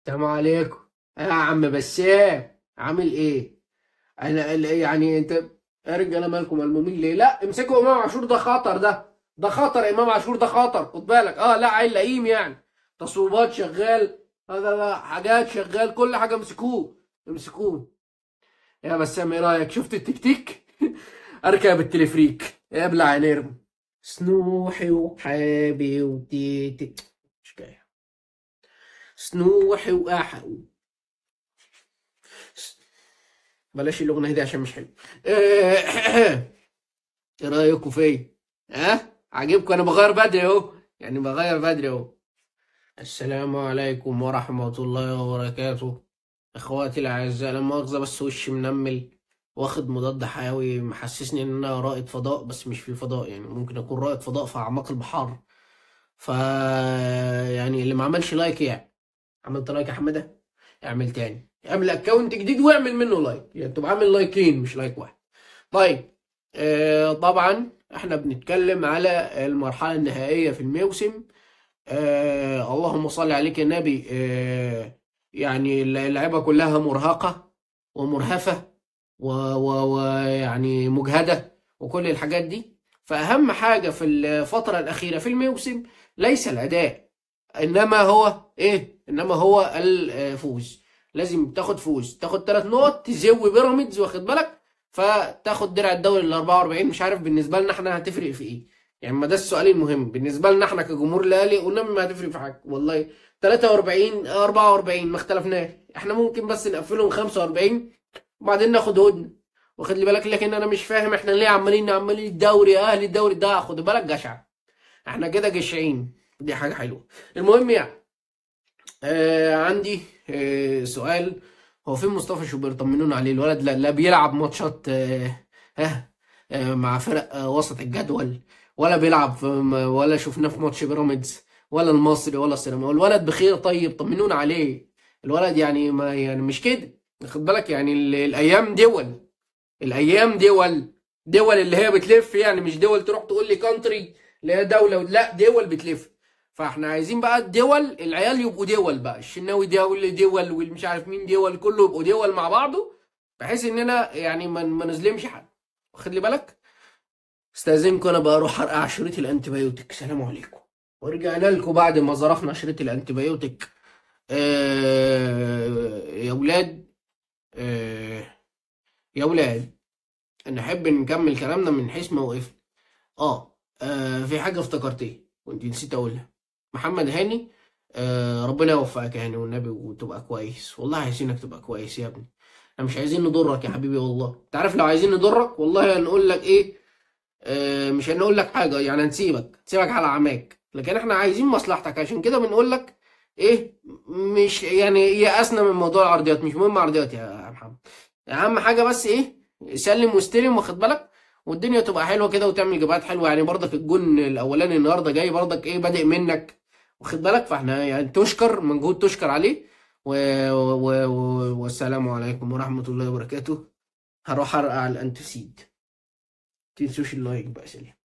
السلام عليكم يا عم بسام عامل ايه انا ال- يعني انت يا رجاله مالكم ملمومين ليه لا امسكوا امام عاشور ده خطر ده ده خطر امام عاشور ده خطر خد بالك اه لا عيل لئيم يعني تصويبات شغال هذا لا حاجات شغال كل حاجه امسكوه امسكوه يا بسام ايه رايك شفت التكتيك اركب التلفريك يا ابلع نرم سنوحي وحابي وتيتي مش جاي سنوحي وأحو بلاش الأغنية دي عشان مش حلو ايه رأيكم فيا؟ ها؟ عاجبكم أنا بغير بدري أهو يعني بغير بدري أهو السلام عليكم ورحمة الله وبركاته إخواتي الأعزاء لا مؤاخذة بس وشي منمل واخد مضاد حيوي محسسني إن أنا رائد فضاء بس مش في الفضاء يعني ممكن أكون رائد فضاء في أعماق البحار ف يعني اللي ما عملش لايك يعني عملت لايك يا حماده اعمل تاني اعمل اكونت جديد واعمل منه لايك يعني تبقى عامل لايكين مش لايك واحد طيب آه طبعا احنا بنتكلم على المرحله النهائيه في الموسم آه اللهم صل عليك يا نبي آه يعني اللعيبه كلها مرهقه ومرهفه ويعني و... يعني مجهده وكل الحاجات دي فاهم حاجه في الفتره الاخيره في الموسم ليس الاداء انما هو ايه انما هو الفوز لازم تاخد فوز تاخد ثلاث نقط تزوي بيراميدز واخد بالك فتاخد درع الدوري ال 44 مش عارف بالنسبه لنا احنا هتفرق في ايه يعني ما ده السؤال المهم بالنسبه لنا احنا كجمهور الاهلي قلنا ما هتفرق في حاجه والله 43 44 ما اختلفناش احنا ممكن بس نقفلهم 45 وبعدين ناخد هدنه واخد لي بالك لكن انا مش فاهم احنا ليه عمالين عمالين الدوري اهلي الدوري ده خد بالك جشع احنا كده جشعين دي حاجه حلوه المهم يعني آه عندي آه سؤال هو فين مصطفى شوبير طمنونا عليه الولد لا, لا بيلعب ماتشات آه آه آه مع فرق آه وسط الجدول ولا بيلعب في ولا شفناه في ماتش بيراميدز ولا المصري ولا السينما الولد بخير طيب طمنونا عليه الولد يعني ما يعني مش كده خد بالك يعني ال- الايام دول الايام دول دول اللي هي بتلف يعني مش دول تروح تقول لي كونتري اللي هي دوله لا دول بتلف فاحنا عايزين بقى الدول العيال يبقوا دول بقى الشناوي دول دول والمش عارف مين دول كله يبقوا دول مع بعضه بحيث اننا يعني ما ما نظلمش حد واخد لي بالك استاذنكم انا بقى اروح ارقع شريط الانتبيوتيك سلام عليكم ورجعنا لكم بعد ما ظرفنا شريط الانتبيوتيك آه يا ولاد آه يا ولاد نحب نكمل كلامنا من حيث ما وقفنا اه, آه في حاجه افتكرتها كنت نسيت اقولها محمد هاني آه ربنا يوفقك يا هاني والنبي وتبقى كويس والله عايزينك تبقى كويس يا ابني احنا مش عايزين نضرك يا حبيبي والله انت عارف لو عايزين نضرك والله هنقول لك ايه آه مش هنقول لك حاجه يعني هنسيبك هنسيبك على عماك لكن احنا عايزين مصلحتك عشان كده بنقول لك ايه مش يعني يأسنا من موضوع العرضيات مش مهم عرضيات يا محمد اهم حاجه بس ايه سلم واستلم واخد بالك والدنيا تبقى حلوه كده وتعمل جبهات حلوه يعني برضك الجون الاولاني النهارده جاي برضك ايه بادئ منك واخد بالك فاحنا يعني تشكر مجهود تشكر عليه و... و... و... والسلام عليكم ورحمه الله وبركاته هروح ارقع الانتسيد تنسوش اللايك بقى سلام